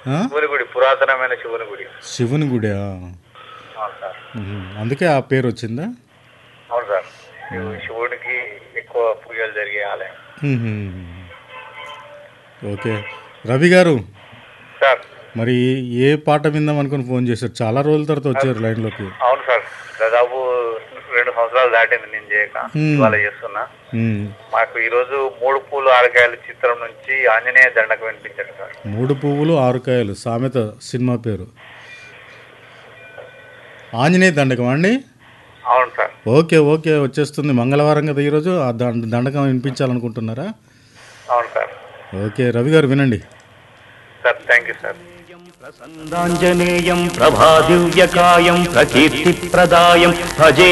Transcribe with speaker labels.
Speaker 1: ఆ?
Speaker 2: శివుని గుడి పురాతనమైన శివుని గుడి
Speaker 1: శివుని గుడి
Speaker 2: అవును సార్
Speaker 1: అందుకే ఆ పేరు వచ్చిందా
Speaker 2: అవును సార్ శివు- శివుడికి ఎక్కువ పూజలు జరిగే ఆలయం
Speaker 1: మ్మ్. ఓకే రవి గారు
Speaker 2: సార్
Speaker 1: మరి ఏ పాట విందాం అనుకుని ఫోన్ చేశారు చాలా రోజుల తర్వాత వచ్చారు లైన్లోకి
Speaker 2: అవును సార్ దాదాపు రెండు సంవత్సరాలు దాటింది నేను చేయక
Speaker 1: Hmm.
Speaker 2: ఇవాళ చేస్తున్నా
Speaker 1: మ్మ్.
Speaker 2: మాకు ఈరోజు మూడు పూలు ఆరకాయల చిత్రం నుంచి ఆంజనేయ దండకు వినిపించాడు సార్
Speaker 1: మూడు పువ్వులు ఆరు కాయలు సామెత సినిమా పేరు ఆంజనేయ దండకం అండి
Speaker 2: అవును సార్
Speaker 1: ఓకే ఓకే వచ్చేస్తుంది మంగళవారం కదా ఈరోజు ఆ దండ దండకం వినిపించాలనుకుంటున్నారా
Speaker 2: అవును సార్
Speaker 1: ఓకే రవి గారు వినండి
Speaker 2: సార్ థ్యాంక్ యూ సార్
Speaker 3: ప్రసన్నాంజనేయం ప్రభాదివ్యకాయం ప్రకీర్తిప్రదాయం భజే